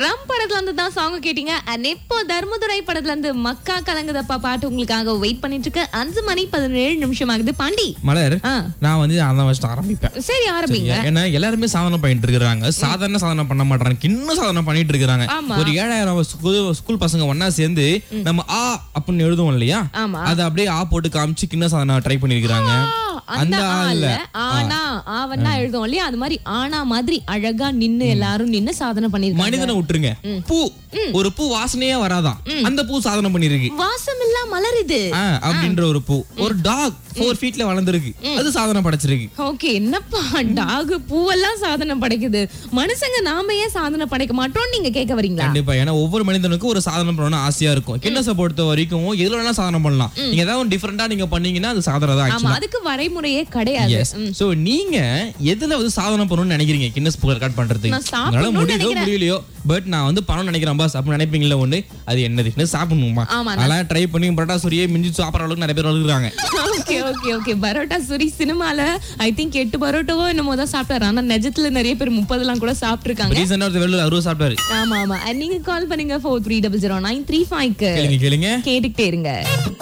ரம் படத்துல இருந்து தான் சாங் கேட்டீங்க அண்ட் இப்போ தர்மதுரை படத்துல இருந்து மக்கா கலங்குதப்பா பாட்டு உங்களுக்காக வெயிட் பண்ணிட்டு இருக்கு அஞ்சு மணி பதினேழு நிமிஷம் ஆகுது பாண்டி மலர் ஆ. நான் வந்து அந்த வருஷம் ஆரம்பிப்பேன் சரி ஆரம்பிங்க ஏன்னா எல்லாருமே சாதனை பண்ணிட்டு இருக்காங்க சாதாரண சாதனை பண்ண மாட்டாங்க இன்னும் சாதனை பண்ணிட்டு இருக்காங்க ஆமா. ஒரு ஏழாயிரம் ஸ்கூல் ஸ்கூல் பசங்க ஒண்ணா சேர்ந்து நம்ம ஆ அப்படின்னு எழுதுவோம் இல்லையா ஆமா. அதை அப்படியே ஆ போட்டு காமிச்சு கிண்ண சாதனை ட்ரை பண்ணிருக்காங்க ஆ, அந்த அந்த ஆல ஆள்ல ஆனா ஆவன்னா எழுதும் இல்லையா அது மாதிரி ஆனா மாதிரி அழகா நின்னு எல்லாரும் நின்னு சாதனை பண்ணிருக்காங்க மனிதனை விட்டுருங்க பூ ஒரு பூ வாசனையே வராதான் அந்த பூ சாதனை பண்ணிருக்கு வாசம் இல்ல மலர் இது ஆ, அப்படின்ற ஒரு பூ ஒரு டாக் ஃபோர் ஃபீட்ல வளர்ந்துருக்கு அது சாதனை படைச்சிருக்கு ஓகே என்னப்பா டாகு பூவெல்லாம் சாதனை படைக்குது மனுஷங்க நாம ஏன் சாதனை படைக்க மாட்டோம் நீங்க கேட்க வரீங்களா கண்டிப்பா ஏன்னா ஒவ்வொரு மனிதனுக்கும் ஒரு சாதனை பண்ணணும்னு ஆசையா இருக்கும் கின்னஸை பொறுத்த வரைக்கும் எதுல வேணா சாதனை பண்ணலாம் நீங்க ஏதாவது ஒன்று டிஃபரெண்டா நீங்க பண்ணீங்கன்னா அது சாதனை தான் ஆமா ஆக்சுவலா அதுக்கு வரைமுறையே கிடையாது எஸ் சோ நீங்க எதுல வந்து சாதனை பண்ணணும்னு நினைக்கிறீங்க கின்னஸ் புக் ரெக்கார்ட் பண்றதுக்கு நான் சாப்பிடணும்னு உங்களால முடியுதோ நினைக்கிறேன். முடியலையோ பட் நான் வந்து பணம் நினைக்கிறேன் பாஸ் அப்படி நினைப்பீங்களா ஒண்ணு அது என்னது என்ன சாப்பிடணுமா ஆமா, அதெல்லாம் ட்ரை பண்ணி பரோட்டா சூரியே மிஞ்சி சாப்பிட்ற அளவுக்கு நிறைய பேர் வளர்க்குறாங்க ஓகே ஓகே ஓகே பரோட்டா சுரி சினிமால ஐ திங்க் எட்டு பரோட்டாவோ என்னமோ தான் சாப்பிட்டாரு ஆனா நிஜத்துல நிறைய பேர் முப்பதெல்லாம் கூட சாப்பிட்டுருக்காங்க ரீசெண்டா ஒரு வெளியில் அறுபது சாப்பிட்டாரு ஆமா ஆமா And நீங்க கால் பண்ணுங்க four three double zero nine three ஃபைவ்க்கு கேளுங்க கேளுங்க கேட்டுக்கிட்டே இருங்க